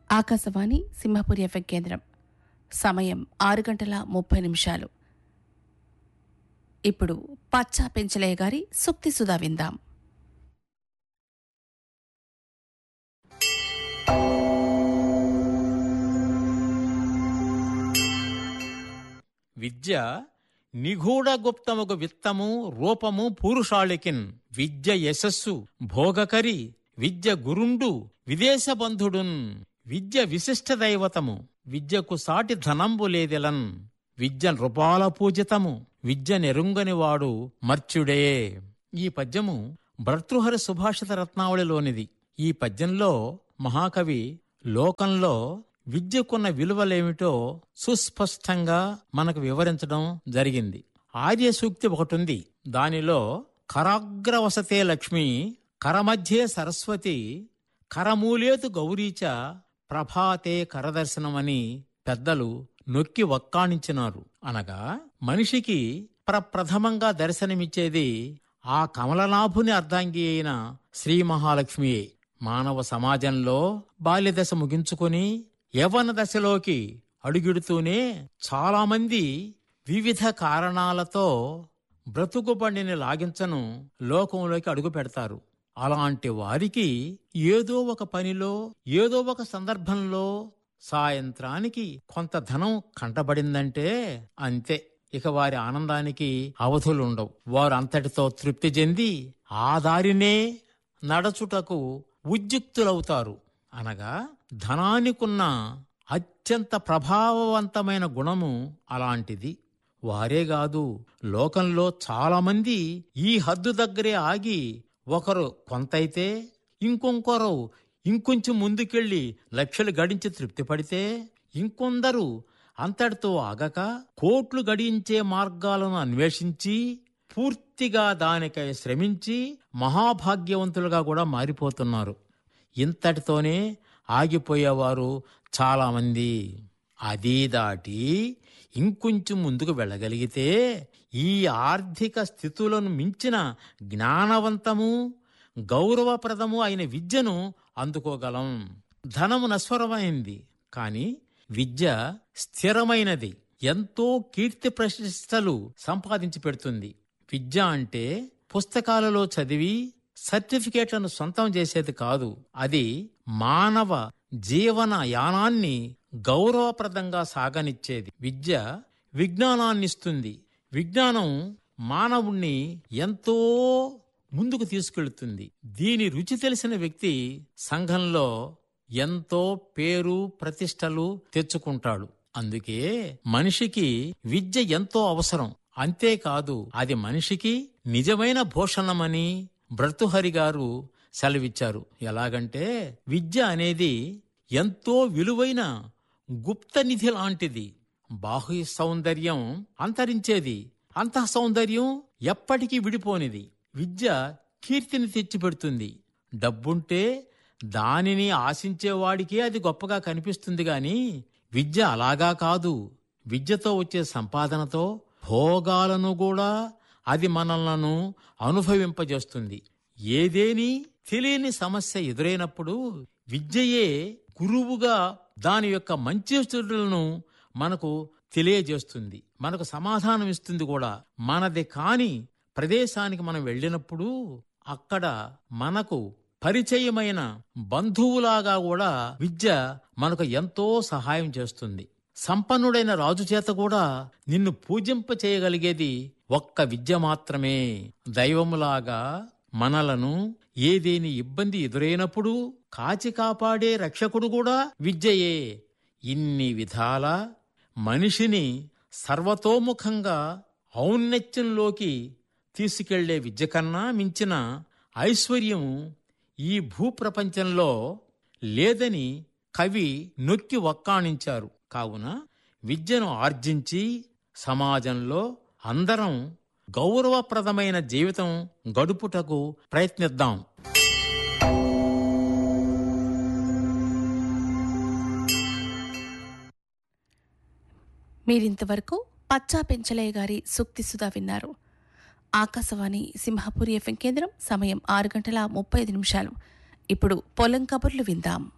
Akashvani Simhapuri FM కేంద్రం సమయం ఆరు గంటల ముప్పై నిమిషాలు ఇప్పుడు పచ్చా పెంచలయ్య గారి సుక్తి సుధా విందాం విద్య నిగూఢ గుప్తముగు విత్తము రూపము పూరుషాళికిన్ విద్య యశస్సు భోగకరి విద్య గురుండు విదేశ బంధుడున్ విద్య విశిష్ట దైవతము విద్యకు సాటి ధనంబు లేదిలన్ విద్య నృపాల పూజితము విద్య నెరుంగనివాడు మర్చుడే ఈ పద్యము భర్తృహరి సుభాషిత రత్నావళిలోనిది ఈ పద్యంలో మహాకవి లోకంలో విద్యకున్న విలువలేమిటో సుస్పష్టంగా మనకు వివరించడం జరిగింది ఆర్య సూక్తి ఒకటుంది దానిలో కరాగ్రవసతే లక్ష్మి కరమధ్యే సరస్వతి కరమూలేతు గౌరీచ ప్రభాతే కరదర్శనమని పెద్దలు నొక్కి వక్కాణించినారు అనగా మనిషికి ప్రప్రథమంగా దర్శనమిచ్చేది ఆ కమలనాభుని అర్ధాంగి అయిన శ్రీ మహాలక్ష్మియే మానవ సమాజంలో బాల్యదశ ముగించుకుని యవ్వన దశలోకి అడుగిడుతూనే చాలామంది వివిధ కారణాలతో బ్రతుకుబండిని లాగించను లోకంలోకి అడుగు పెడతారు అలాంటి వారికి ఏదో ఒక పనిలో ఏదో ఒక సందర్భంలో సాయంత్రానికి కొంత ధనం కంటబడిందంటే అంతే ఇక వారి ఆనందానికి అవధులుండవు వారు అంతటితో తృప్తి చెంది ఆ దారినే నడచుటకు ఉద్యుక్తులవుతారు అనగా ధనానికున్న అత్యంత ప్రభావవంతమైన గుణము అలాంటిది వారే కాదు లోకంలో చాలామంది ఈ హద్దు దగ్గరే ఆగి ఒకరు కొంతైతే ఇంకొంకొరు ఇంకొంచెం ముందుకెళ్ళి లక్షలు గడించి తృప్తి పడితే ఇంకొందరు అంతటితో ఆగక కోట్లు గడించే మార్గాలను అన్వేషించి పూర్తిగా దానికై శ్రమించి మహాభాగ్యవంతులుగా కూడా మారిపోతున్నారు ఇంతటితోనే ఆగిపోయేవారు చాలామంది అది దాటి ఇంకొంచెం ముందుకు వెళ్ళగలిగితే ఈ ఆర్థిక స్థితులను మించిన జ్ఞానవంతము గౌరవప్రదము అయిన విద్యను అందుకోగలం ధనము నశ్వరమైంది కాని విద్య స్థిరమైనది ఎంతో కీర్తి ప్రతిష్టలు సంపాదించి పెడుతుంది విద్య అంటే పుస్తకాలలో చదివి సర్టిఫికేట్లను సొంతం చేసేది కాదు అది మానవ జీవన యానాన్ని గౌరవప్రదంగా సాగనిచ్చేది విద్య విజ్ఞానాన్నిస్తుంది విజ్ఞానం మానవుణ్ణి ఎంతో ముందుకు తీసుకెళ్తుంది దీని రుచి తెలిసిన వ్యక్తి సంఘంలో ఎంతో పేరు ప్రతిష్టలు తెచ్చుకుంటాడు అందుకే మనిషికి విద్య ఎంతో అవసరం అంతేకాదు అది మనిషికి నిజమైన భూషణమని భర్తుహరి గారు సెలవిచ్చారు ఎలాగంటే విద్య అనేది ఎంతో విలువైన గుప్త నిధి లాంటిది బాహ్య సౌందర్యం అంతరించేది అంతః సౌందర్యం ఎప్పటికీ విడిపోనిది విద్య కీర్తిని తెచ్చిపెడుతుంది డబ్బుంటే దానిని ఆశించేవాడికే అది గొప్పగా కనిపిస్తుంది గాని విద్య అలాగా కాదు విద్యతో వచ్చే సంపాదనతో భోగాలను కూడా అది మనలను అనుభవింపజేస్తుంది ఏదేని తెలియని సమస్య ఎదురైనప్పుడు విద్యయే గురువుగా దాని యొక్క మంచి చెడులను మనకు తెలియజేస్తుంది మనకు సమాధానం ఇస్తుంది కూడా మనది కాని ప్రదేశానికి మనం వెళ్ళినప్పుడు అక్కడ మనకు పరిచయమైన బంధువులాగా కూడా విద్య మనకు ఎంతో సహాయం చేస్తుంది సంపన్నుడైన రాజు చేత కూడా నిన్ను పూజింప చేయగలిగేది ఒక్క విద్య మాత్రమే దైవములాగా మనలను ఏదేని ఇబ్బంది ఎదురైనప్పుడు కాచి కాపాడే రక్షకుడు కూడా విద్యయే ఇన్ని విధాల మనిషిని సర్వతోముఖంగా ఔన్నత్యంలోకి తీసుకెళ్లే విద్య కన్నా మించిన ఐశ్వర్యం ఈ భూప్రపంచంలో లేదని కవి నొక్కి వక్కాణించారు కావున విద్యను ఆర్జించి సమాజంలో అందరం గౌరవప్రదమైన జీవితం గడుపుటకు ప్రయత్నిద్దాం మీరింతవరకు పచ్చా పెంచలయ్య గారి సుక్తి సుధా విన్నారు ఆకాశవాణి సింహపురి ఎఫ్ఎం కేంద్రం సమయం ఆరు గంటల ముప్పై ఐదు నిమిషాలు ఇప్పుడు పొలం కబుర్లు విందాం